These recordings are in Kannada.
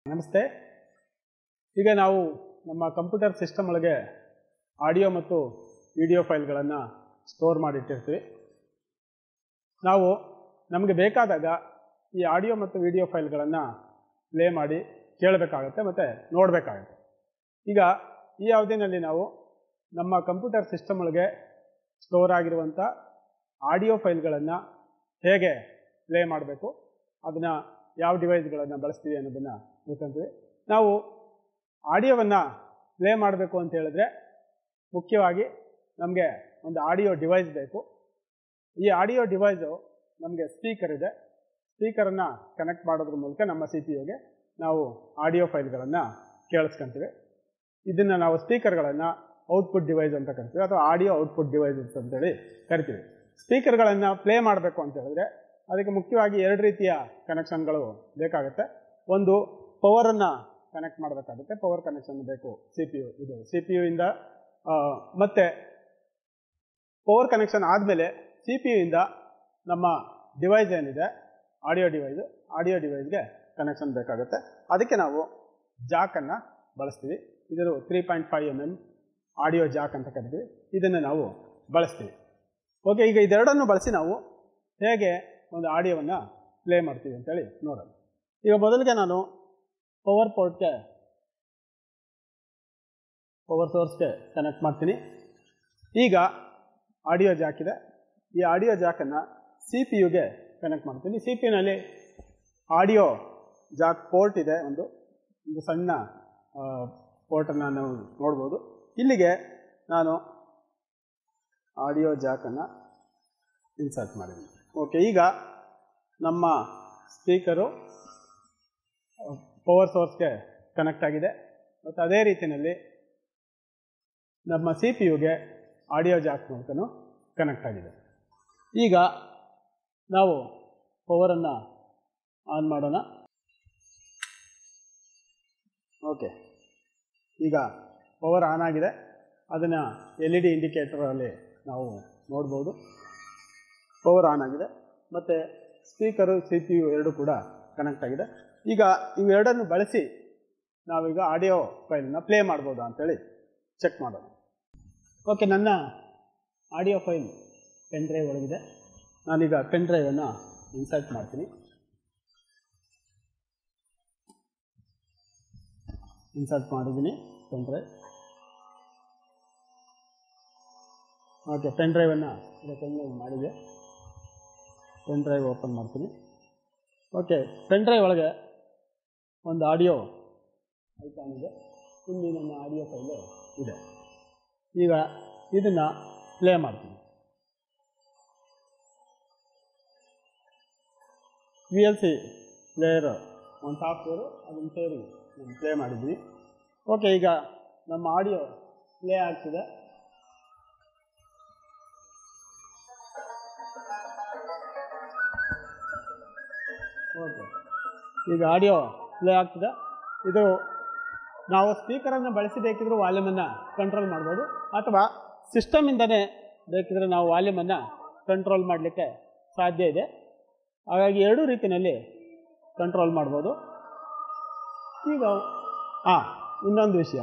ನಮಸ್ತೆ ಈಗ ನಾವು ನಮ್ಮ ಕಂಪ್ಯೂಟರ್ ಸಿಸ್ಟಮ್ ಒಳಗೆ ಆಡಿಯೋ ಮತ್ತು ವಿಡಿಯೋ ಫೈಲ್ಗಳನ್ನು ಸ್ಟೋರ್ ಮಾಡಿಟ್ಟಿರ್ತೀವಿ ನಾವು ನಮಗೆ ಬೇಕಾದಾಗ ಈ ಆಡಿಯೋ ಮತ್ತು ವಿಡಿಯೋ ಫೈಲ್ಗಳನ್ನು ಪ್ಲೇ ಮಾಡಿ ಕೇಳಬೇಕಾಗತ್ತೆ ಮತ್ತು ನೋಡಬೇಕಾಗತ್ತೆ ಈಗ ಈ ಅವಧಿನಲ್ಲಿ ನಾವು ನಮ್ಮ ಕಂಪ್ಯೂಟರ್ ಸಿಸ್ಟಮ್ ಒಳಗೆ ಸ್ಟೋರ್ ಆಗಿರುವಂಥ ಆಡಿಯೋ ಫೈಲ್ಗಳನ್ನು ಹೇಗೆ ಪ್ಲೇ ಮಾಡಬೇಕು ಅದನ್ನು ಯಾವ ಡಿವೈಸ್ಗಳನ್ನು ಬಳಸ್ತೀವಿ ಅನ್ನೋದನ್ನು ತಿಳ್ಕೊಂತೀವಿ ನಾವು ಆಡಿಯೋವನ್ನು ಪ್ಲೇ ಮಾಡಬೇಕು ಅಂತ ಹೇಳಿದ್ರೆ ಮುಖ್ಯವಾಗಿ ನಮಗೆ ಒಂದು ಆಡಿಯೋ ಡಿವೈಸ್ ಬೇಕು ಈ ಆಡಿಯೋ ಡಿವೈಸು ನಮಗೆ ಸ್ಪೀಕರ್ ಇದೆ ಸ್ಪೀಕರನ್ನು ಕನೆಕ್ಟ್ ಮಾಡೋದ್ರ ಮೂಲಕ ನಮ್ಮ ಸಿ ಪಿ ಯುಗೆ ನಾವು ಆಡಿಯೋ ಫೈಲ್ಗಳನ್ನು ಕೇಳಿಸ್ಕೊಂತೀವಿ ಇದನ್ನು ನಾವು ಸ್ಪೀಕರ್ಗಳನ್ನು ಔಟ್ಪುಟ್ ಡಿವೈಸ್ ಅಂತ ಕರಿತೀವಿ ಅಥವಾ ಆಡಿಯೋ ಔಟ್ಪುಟ್ ಡಿವೈಸಸ್ ಅಂತೇಳಿ ಕರಿತೀವಿ ಸ್ಪೀಕರ್ಗಳನ್ನು ಪ್ಲೇ ಮಾಡಬೇಕು ಅಂತ ಹೇಳಿದ್ರೆ ಅದಕ್ಕೆ ಮುಖ್ಯವಾಗಿ ಎರಡು ರೀತಿಯ ಕನೆಕ್ಷನ್ಗಳು ಬೇಕಾಗುತ್ತೆ ಒಂದು ಪವರನ್ನು ಕನೆಕ್ಟ್ ಮಾಡಬೇಕಾಗುತ್ತೆ ಪವರ್ ಕನೆಕ್ಷನ್ ಬೇಕು ಸಿ ಪಿ ಯು ಇದು ಸಿ ಪಿ ಯು ಇಂದ ಆ, ಮತ್ತೆ ಪವರ್ ಕನೆಕ್ಷನ್ ಆದಮೇಲೆ ಸಿ ಪಿ ಯು ಇಂದ ನಮ್ಮ ಡಿವೈಸ್ ಏನಿದೆ ಆಡಿಯೋ ಡಿವೈಸ್ ಆಡಿಯೋ ಡಿವೈಸ್ಗೆ ಕನೆಕ್ಷನ್ ಬೇಕಾಗುತ್ತೆ ಅದಕ್ಕೆ ನಾವು ಜಾಕನ್ನು ಬಳಸ್ತೀವಿ ಇದರ three point five M M audio jack ಅಂತ ಕರಿತೀವಿ ಇದನ್ನು ನಾವು ಬಳಸ್ತೀವಿ ಓಕೆ ಈಗ ಇದೆರಡನ್ನು ಬಳಸಿ ನಾವು ಹೇಗೆ ಒಂದು ಆಡಿಯೋವನ್ನು ಪ್ಲೇ ಮಾಡ್ತೀವಿ ಅಂತೇಳಿ ನೋಡೋಣ ಈಗ ಮೊದಲಿಗೆ ನಾನು ಪವರ್ ಪೋರ್ಟ್ಗೆ ಪವರ್ ಸೋರ್ಸ್ಗೆ ಕನೆಕ್ಟ್ ಮಾಡ್ತೀನಿ ಈಗ ಆಡಿಯೋ ಜಾಕ್ ಇದೆ ಈ ಆಡಿಯೋ ಜಾಕನ್ನು ಸಿ ಪಿ ಯುಗೆ ಕನೆಕ್ಟ್ ಮಾಡ್ತೀನಿ ಸಿ ಪಿ ಯುನಲ್ಲಿ ಆಡಿಯೋ ಜಾಕ್ ಪೋರ್ಟ್ ಇದೆ ಒಂದು ಒಂದು ಸಣ್ಣ ಪೋರ್ಟನ್ನು ನಾವು ನೋಡ್ಬೋದು ಇಲ್ಲಿಗೆ ನಾನು ಆಡಿಯೋ ಜಾಕನ್ನು ಇನ್ಸರ್ಟ್ ಮಾಡಿದ್ದೀನಿ ಓಕೆ ಈಗ ನಮ್ಮ ಸ್ಪೀಕರು ಪವರ್ ಸೋರ್ಸ್ಗೆ ಕನೆಕ್ಟ್ ಆಗಿದೆ ಮತ್ತು ಅದೇ ರೀತಿಯಲ್ಲಿ ನಮ್ಮ ಸಿ ಪಿ ಯುಗೆ ಆಡಿಯೋ ಜಾಕ್ ಮೂಲಕನೂ ಕನೆಕ್ಟ್ ಆಗಿದೆ ಈಗ ನಾವು ಪವರನ್ನು ಆನ್ ಮಾಡೋಣ ಓಕೆ ಈಗ ಪವರ್ ಆನ್ ಆಗಿದೆ ಅದನ್ನು ಎಲ್ ಇ ಡಿ ಇಂಡಿಕೇಟರಲ್ಲಿ ನಾವು ನೋಡ್ಬೋದು ಪವರ್ ಆನ್ ಆಗಿದೆ ಮತ್ತು ಸ್ಪೀಕರು ಸಿ ಪಿ ಯು ಎರಡು ಕೂಡ ಕನೆಕ್ಟ್ ಆಗಿದೆ ಈಗ ಇವೆರಡನ್ನು ಬಳಸಿ ನಾವೀಗ ಆಡಿಯೋ ಫೈಲನ್ನ ಪ್ಲೇ ಮಾಡ್ಬೋದಾ ಅಂತೇಳಿ ಚೆಕ್ ಮಾಡೋಣ ಓಕೆ ನನ್ನ ಆಡಿಯೋ ಫೈಲ್ ಪೆನ್ ಡ್ರೈವ್ ಒಳಗಿದೆ ನಾನೀಗ ಪೆನ್ ಡ್ರೈವನ್ನು ಇನ್ಸರ್ಟ್ ಮಾಡ್ತೀನಿ ಇನ್ಸರ್ಟ್ ಮಾಡಿದ್ದೀನಿ ಪೆನ್ ಡ್ರೈವ್ ಓಕೆ ಪೆನ್ ಡ್ರೈವನ್ನು ಪೆನ್ ಡ್ರೈವ್ ಮಾಡಿದೆ ಪೆನ್ ಡ್ರೈವ್ ಓಪನ್ ಮಾಡ್ತೀನಿ ಓಕೆ ಪೆನ್ ಡ್ರೈವ್ ಒಳಗೆ ಒಂದು ಆಡಿಯೋ ಐಕಾನ್ ಇದೆ ಇಲ್ಲಿ ನನ್ನ ಆಡಿಯೋ ಫೈಲು ಇದೆ ಈಗ ಇದನ್ನು ಪ್ಲೇ ಮಾಡ್ತೀನಿ ವಿ ಎಲ್ ಸಿ ಪ್ಲೇಯರ್ ಒಂದು ಸಾಫ್ಟ್ವೇರು ಅದನ್ನು ಸೇರಿ ನಾನು ಪ್ಲೇ ಮಾಡಿದ್ದೀನಿ ಓಕೆ ಈಗ ನಮ್ಮ ಆಡಿಯೋ ಪ್ಲೇ ಆಗ್ತಿದೆ ಓಕೆ ಈಗ ಆಡಿಯೋ ಪ್ಲೇ ಆಗ್ತಿದೆ ಇದು ನಾವು ಸ್ಪೀಕರನ್ನು ಬಳಸಿ ಬೇಕಿದ್ರೂ ವಾಲ್ಯೂಮನ್ನು ಕಂಟ್ರೋಲ್ ಮಾಡ್ಬೋದು ಅಥವಾ ಸಿಸ್ಟಮಿಂದನೇ ಬೇಕಿದ್ರೆ ನಾವು ವಾಲ್ಯೂಮನ್ನು ಕಂಟ್ರೋಲ್ ಮಾಡಲಿಕ್ಕೆ ಸಾಧ್ಯ ಇದೆ ಹಾಗಾಗಿ ಎರಡೂ ರೀತಿಯಲ್ಲಿ ಕಂಟ್ರೋಲ್ ಮಾಡ್ಬೋದು ಈಗ ಹಾಂ ಇನ್ನೊಂದು ವಿಷಯ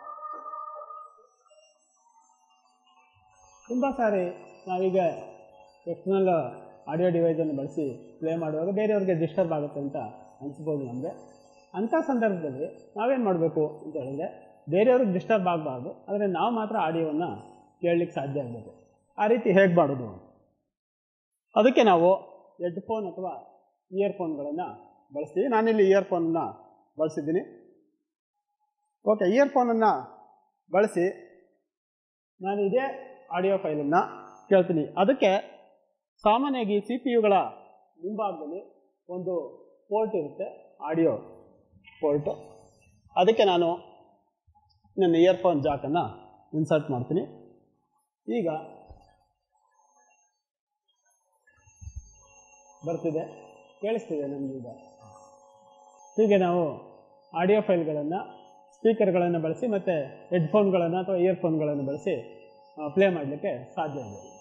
ತುಂಬ ಸಾರಿ ನಾವೀಗ ಎಕ್ಸ್ಟರ್ನಲ್ ಆಡಿಯೋ ಡಿವೈಸನ್ನು ಬಳಸಿ ಪ್ಲೇ ಮಾಡುವಾಗ ಬೇರೆಯವ್ರಿಗೆ ಡಿಸ್ಟರ್ಬ್ ಆಗುತ್ತೆ ಅಂತ ಅನಿಸ್ಬೋದು ನಮಗೆ ಅಂಥ ಸಂದರ್ಭದಲ್ಲಿ ನಾವೇನು ಮಾಡಬೇಕು ಅಂತ ಹೇಳಿದ್ರೆ ಬೇರೆಯವ್ರಿಗೆ ಡಿಸ್ಟರ್ಬ್ ಆಗಬಾರ್ದು ಆದರೆ ನಾವು ಮಾತ್ರ ಆಡಿಯೋವನ್ನು ಕೇಳಲಿಕ್ಕೆ ಸಾಧ್ಯ ಆಗಬೇಕು ಆ ರೀತಿ ಹೇಗೆ ಮಾಡೋದು ಅದಕ್ಕೆ ನಾವು ಹೆಡ್ಫೋನ್ ಅಥವಾ ಇಯರ್ಫೋನ್ಗಳನ್ನು ಬಳಸ್ತೀವಿ ನಾನಿಲ್ಲಿ ಇಯರ್ಫೋನನ್ನು ಬಳಸಿದ್ದೀನಿ ಓಕೆ ಇಯರ್ಫೋನನ್ನು ಬಳಸಿ ನಾನು ಇದೇ ಆಡಿಯೋ ಫೈಲನ್ನು ಕೇಳ್ತೀನಿ ಅದಕ್ಕೆ ಸಾಮಾನ್ಯವಾಗಿ ಸಿ ಪಿ ಯುಗಳ ಮುಂಭಾಗದಲ್ಲಿ ಒಂದು ಪೋರ್ಟ್ ಇರುತ್ತೆ ಆಡಿಯೋ ಪೋರ್ಟು ಅದಕ್ಕೆ ನಾನು ನನ್ನ ಇಯರ್ಫೋನ್ ಜಾಕನ್ನು ಇನ್ಸರ್ಟ್ ಮಾಡ್ತೀನಿ ಈಗ ಬರ್ತಿದೆ ಕೇಳಿಸ್ತಿದೆ ನಮಗೆ ಈಗ ಹೀಗೆ ನಾವು ಆಡಿಯೋ ಫೈಲ್ಗಳನ್ನು ಸ್ಪೀಕರ್ಗಳನ್ನು ಬಳಸಿ ಮತ್ತು ಹೆಡ್ಫೋನ್ಗಳನ್ನು ಅಥವಾ ಇಯರ್ಫೋನ್ಗಳನ್ನು ಬಳಸಿ ಪ್ಲೇ ಮಾಡಲಿಕ್ಕೆ ಸಾಧ್ಯ ಇದೆ